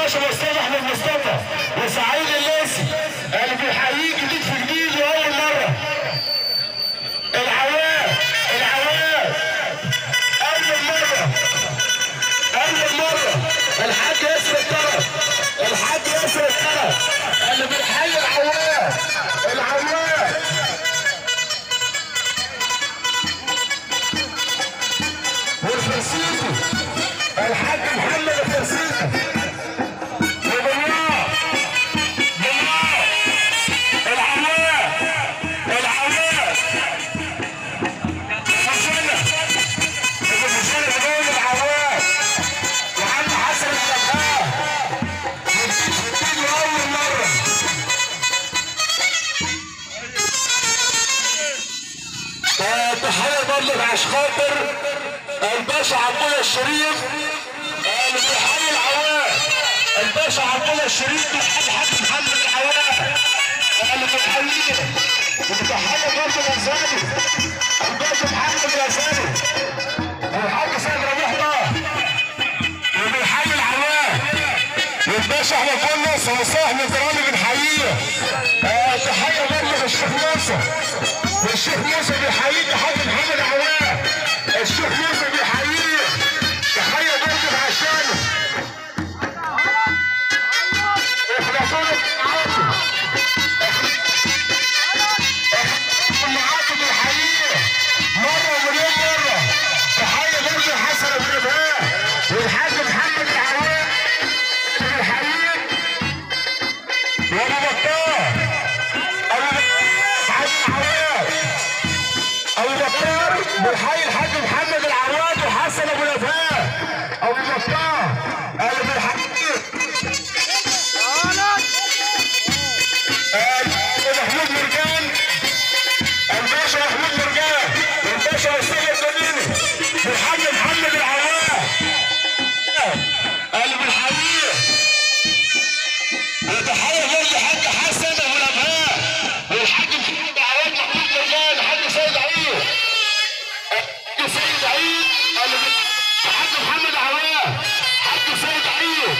والباشا مصطفى احمد مصطفى وسعيد الليسي اللي بيحييك جديد في جديد واول مره العوام العوام اول مره اول مره الحاج ياسر الطرف الحاج ياسر الطرف اللي بيحيي العوام العوام والفرسيتي الحاج محمد الفرسيتي وبالله بالله العوام العوام مشينا ابن مشينا بنقول العوام وعم حسن الخفاف بتيجي اول مره آه، تحية برضه لعش خاطر الباشا عبد الله الشريف آه، اللي بيحيي العوام الباشا عبد الله الشريف بيحيي حاج محمد العوام آه، اللي بيحييه وبتحية برضه الغزالي الباشا محمد الغزالي والحاج سيد ربيع طه وبيحيي العوام والباشا احمد كنس وصاحب الكرامي بنحييه آه، تحية برضه للشيخ موسى والشيخ موسى بيحييك يا حاج محمد عوام الشيخ موسى بيحييك تحية برضه عشانه اخلاصونا معاكم معاكم بيحييه مرة ومليون مرة تحية برضه حسن ابو نبهان والحاج محمد العوام بيحييك وابو بكار ابو بكار عوام ابو بكار بيحيي الحاج محمد العواد وحسن ابو نفاه ابو بكار اللي بيحييك آه، محمود مرجان الباشا محمود مرجان والباشا وسيم الدنيني والحاج محمد العواد اللي بيحييه وتحية برضه حاج حسن ابو نبهان والحاج محمد عواد محمود مرجان الحاج سيد عيد حاج سيد عيد اللي بي- حاج محمد عواد حاج سيد عيد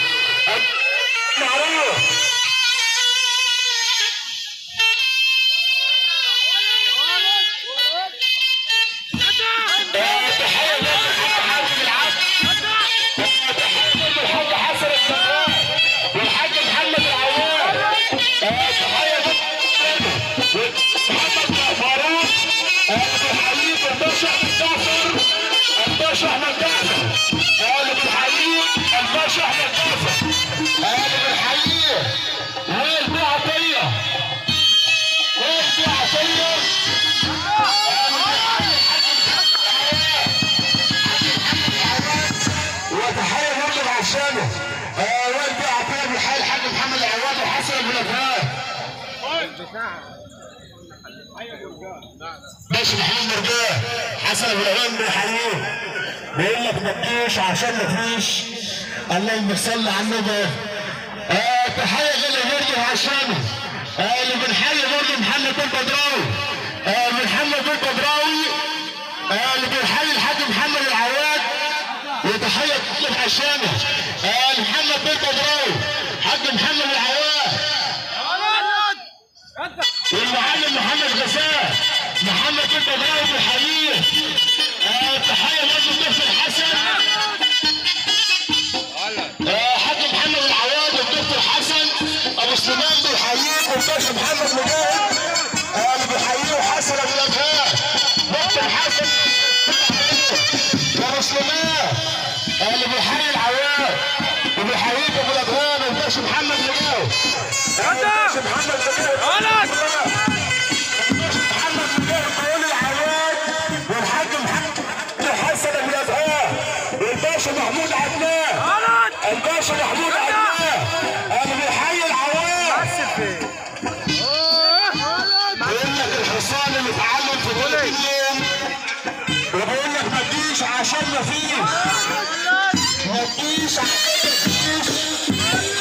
معروف تحية برضه حاج حامد العبد تحية برضه الحاج حسن السراج والحاج محمد العواد تحية برضه محمد فاروق بنحييك الباشا احمد جعفر الباشا احمد جعفر اللي بنحييك الباشا احمد جعفر اللي بنحييه وائل بيه عطيه وائل بيه عطيه وتحية برضه لعشانه آه وائل بيه عطيه بيحيي الحاج محمد العواد وحسن ابو نبهان باشا محمود مرجان حسن ابو نبهان بيحييه بيقول لك ما تجيش عشان ما فيش اللهم صل على النبي آه تحية غالية برضه عشانه آه اللي بنحيي برضه محمد بن بدراوي آه محمد بن بدراوي آه اللي بيحيي الحاج محمد العواد وتحية كل عشانه آه محمد بن بدراوي حاج محمد العواد والمعلم محمد غزال محمد بن بدراوي بيحييه آه تحية برضه الدكتور حسن آه حاج محمد العواد والدكتور حسن ابو سليمان بيحييك والباشا محمد مجاهد آه اللي بيحييه حسن ابو نبهان دكتور حسن يا ابو سليمان آه اللي بيحيي العواد وبيحييك ابو نبهان والباشا محمد مجاهد آه الباشا محمد مجاهد محمد مجاهد قول العواد والحاج محمد حسن ابو نبهان والباشا محمود عدنان الباشا محمود عدنان اللي بيحيي العوام بيقول لك الحصان اللي اتعلم في كل يوم وبيقول لك ما تجيش عشان ما فيش ما تجيش عشان ما فيش